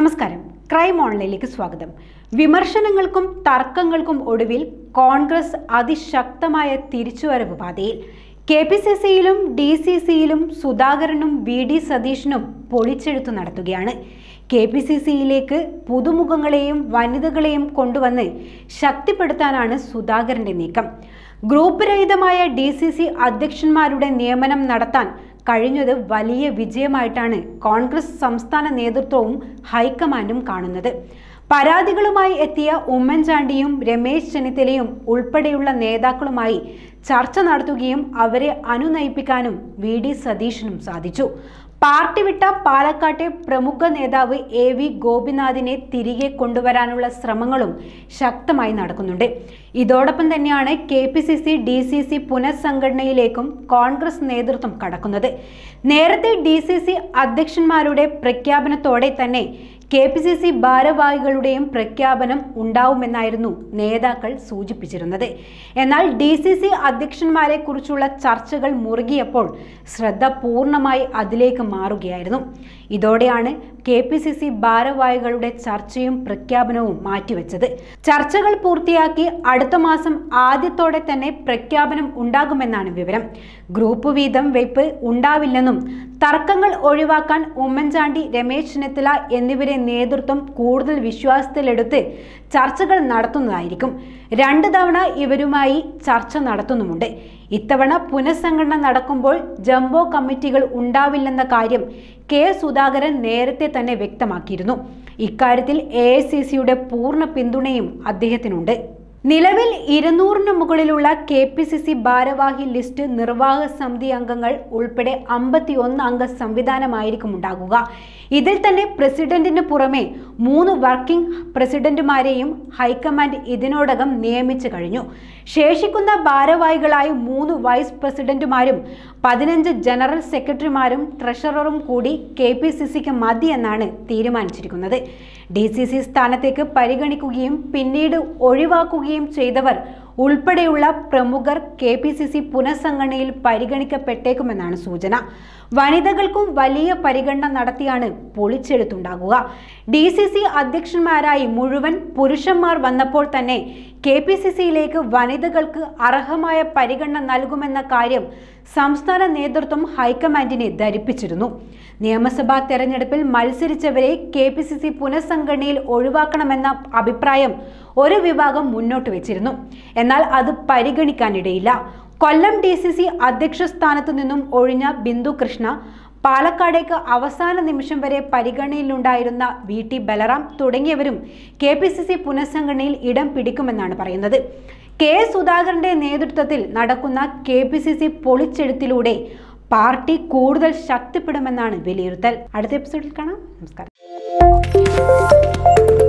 നമസ്കാരം ക്രൈം ഓൺലൈനിലേക്ക് സ്വാഗതം വിമർശനങ്ങൾക്കും തർക്കങ്ങൾക്കും ഒടുവിൽ കോൺഗ്രസ് അതിശക്തമായ തിരിച്ചുവരവ് പാതയിൽ കെ പി സി സിയിലും ഡി സി സിയിലും സുധാകരനും വി ഡി സതീശനും പൊളിച്ചെഴുത്തു നടത്തുകയാണ് കെ പി സി സിയിലേക്ക് പുതുമുഖങ്ങളെയും വനിതകളെയും കൊണ്ടുവന്ന് ശക്തിപ്പെടുത്താനാണ് സുധാകരന്റെ നീക്കം ഗ്രൂപ്പ് രഹിതമായ ഡി സി സി അധ്യക്ഷന്മാരുടെ നിയമനം നടത്താൻ കഴിഞ്ഞത് വലിയ വിജയമായിട്ടാണ് കോൺഗ്രസ് സംസ്ഥാന നേതൃത്വവും ഹൈക്കമാൻഡും കാണുന്നത് പരാതികളുമായി എത്തിയ ഉമ്മൻചാണ്ടിയും രമേശ് ചെന്നിത്തലയും ഉൾപ്പെടെയുള്ള നേതാക്കളുമായി ചർച്ച നടത്തുകയും അവരെ അനുനയിപ്പിക്കാനും വി ഡി സതീശനും സാധിച്ചു പാർട്ടി വിട്ട പാലക്കാട്ടെ പ്രമുഖ നേതാവ് എ വി ഗോപിനാഥിനെ തിരികെ കൊണ്ടുവരാനുള്ള ശ്രമങ്ങളും ശക്തമായി നടക്കുന്നുണ്ട് ഇതോടൊപ്പം തന്നെയാണ് K P C C D C C പുനഃസംഘടനയിലേക്കും കോൺഗ്രസ് നേതൃത്വം കടക്കുന്നത് നേരത്തെ ഡി സി സി അധ്യക്ഷന്മാരുടെ പ്രഖ്യാപനത്തോടെ തന്നെ കെ പി സി സി ഭാരവാഹികളുടെയും പ്രഖ്യാപനം ഉണ്ടാവുമെന്നായിരുന്നു നേതാക്കൾ സൂചിപ്പിച്ചിരുന്നത് എന്നാൽ ഡി സി സി അധ്യക്ഷന്മാരെ കുറിച്ചുള്ള ചർച്ചകൾ മുറുകിയപ്പോൾ ശ്രദ്ധ പൂർണ്ണമായി അതിലേക്ക് മാറുകയായിരുന്നു ഇതോടെയാണ് കെ പി സി സി ഭാരവാഹികളുടെ ചർച്ചയും പ്രഖ്യാപനവും മാറ്റിവെച്ചത് ചർച്ചകൾ പൂർത്തിയാക്കി അടുത്ത മാസം ആദ്യത്തോടെ തന്നെ പ്രഖ്യാപനം ഉണ്ടാകുമെന്നാണ് വിവരം ഗ്രൂപ്പ് വീതം വെയ്പ് ഉണ്ടാവില്ലെന്നും തർക്കങ്ങൾ ഒഴിവാക്കാൻ ഉമ്മൻചാണ്ടി രമേശ് ചെന്നിത്തല എന്നിവരെ നേതൃത്വം കൂടുതൽ വിശ്വാസത്തിലെടുത്ത് ചർച്ചകൾ നടത്തുന്നതായിരിക്കും രണ്ട് തവണ ഇവരുമായി ചർച്ച നടത്തുന്നുമുണ്ട് ഇത്തവണ പുനഃസംഘടന നടക്കുമ്പോൾ ജംബോ കമ്മിറ്റികൾ ഉണ്ടാവില്ലെന്ന കാര്യം കെ സുധാകരൻ നേരത്തെ തന്നെ വ്യക്തമാക്കിയിരുന്നു ഇക്കാര്യത്തിൽ എ ഐ സി സിയുടെ പൂർണ്ണ പിന്തുണയും അദ്ദേഹത്തിനുണ്ട് നിലവിൽ ഇരുന്നൂറിന് മുകളിലുള്ള കെ പി സി സി ഭാരവാഹി ലിസ്റ്റ് നിർവാഹക സമിതി അംഗങ്ങൾ ഉൾപ്പെടെ അമ്പത്തിയൊന്ന് അംഗ സംവിധാനമായിരിക്കും ഉണ്ടാകുക ഇതിൽ തന്നെ പ്രസിഡന്റിന് പുറമെ മൂന്ന് വർക്കിംഗ് പ്രസിഡന്റുമാരെയും ഹൈക്കമാൻഡ് ഇതിനോടകം നിയമിച്ചു കഴിഞ്ഞു ശേഷിക്കുന്ന ഭാരവാഹികളായി മൂന്ന് വൈസ് പ്രസിഡന്റുമാരും പതിനഞ്ച് ജനറൽ സെക്രട്ടറിമാരും ട്രഷററും കൂടി കെ പി സി സിക്ക് മതി എന്നാണ് തീരുമാനിച്ചിരിക്കുന്നത് ഡി സി സി സ്ഥാനത്തേക്ക് പരിഗണിക്കുകയും പിന്നീട് ഒഴിവാക്കുകയും ചെയ്തവർ ഉൾപ്പെടെയുള്ള പ്രമുഖർ കെ പി സി സി പുനഃസംഘടനയിൽ പരിഗണിക്കപ്പെട്ടേക്കുമെന്നാണ് സൂചന വനിതകൾക്കും വലിയ പരിഗണന നടത്തിയാണ് പൊളിച്ചെഴുത്തുണ്ടാകുക ഡി സി സി അധ്യക്ഷന്മാരായി മുഴുവൻ പുരുഷന്മാർ വന്നപ്പോൾ തന്നെ കെ പി സി സിയിലേക്ക് വനിതകൾക്ക് അർഹമായ പരിഗണന നൽകുമെന്ന കാര്യം സംസ്ഥാന നേതൃത്വം ഹൈക്കമാൻഡിനെ ധരിപ്പിച്ചിരുന്നു നിയമസഭാ തെരഞ്ഞെടുപ്പിൽ മത്സരിച്ചവരെ കെ പി സി സി പുനഃസംഘടനയിൽ ഒഴിവാക്കണമെന്ന അഭിപ്രായം ഒരു വിഭാഗം മുന്നോട്ട് വെച്ചിരുന്നു എന്നാൽ അത് പരിഗണിക്കാനിടയില്ല കൊല്ലം ഡി സി സി അധ്യക്ഷ സ്ഥാനത്തു നിന്നും ഒഴിഞ്ഞ ബിന്ദു കൃഷ്ണ പാലക്കാടേക്ക് അവസാന നിമിഷം വരെ പരിഗണനയിലുണ്ടായിരുന്ന വി ടി ബലറാം തുടങ്ങിയവരും കെ പി സി സി പുനഃസംഘടനയിൽ ഇടം പിടിക്കുമെന്നാണ് പറയുന്നത് കെ സുധാകരന്റെ നേതൃത്വത്തിൽ നടക്കുന്ന കെ പി സി സി പൊളിച്ചെഴുത്തിലൂടെ പാർട്ടി കൂടുതൽ ശക്തിപ്പെടുമെന്നാണ് വിലയിരുത്തൽ അടുത്ത എപ്പിസോഡിൽ കാണാം നമസ്കാരം